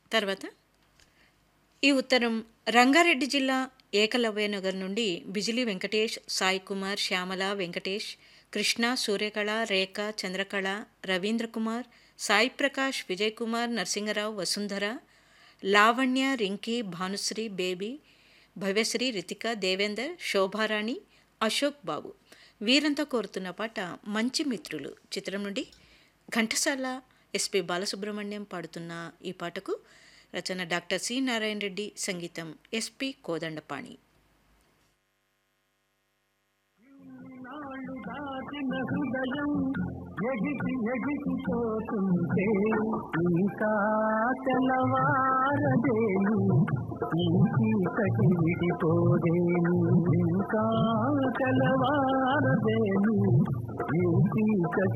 తర్వాత ఈ ఉత్తరం రంగారెడ్డి జిల్లా ఏకలవ్యనగర్ నుండి బిజిలి వెంకటేష్ సాయి కుమార్ శ్యామల వెంకటేష్ కృష్ణ సూర్యకళ రేఖ చంద్రకళ రవీంద్ర కుమార్ సాయి ప్రకాష్ విజయ్ కుమార్ నరసింగరావు వసుంధర లావణ్య రింకీ భానుశ్రీ బేబీ భవ్యశ్రీ రితిక దేవేందర్ శోభారాణి అశోక్ బాబు వీరంతా కోరుతున్న పాట మంచి మిత్రులు చిత్రం నుండి ఘంటసాల ఎస్పి బాలసుబ్రహ్మణ్యం పాడుతున్న ఈ పాటకు రచన డాక్టర్ సి నారాయణ రెడ్డి సంగీతం ఎస్పి కోదండపాణి నాళ్ళు దాచిన హృదయం ఎగిసి ఎగిసిపోతుంటే ఇంకా తెల్లవారదేను ఈ చీకటి విడిపోదేను ఇంకా తెల్లవారదేను ఈ చీకటి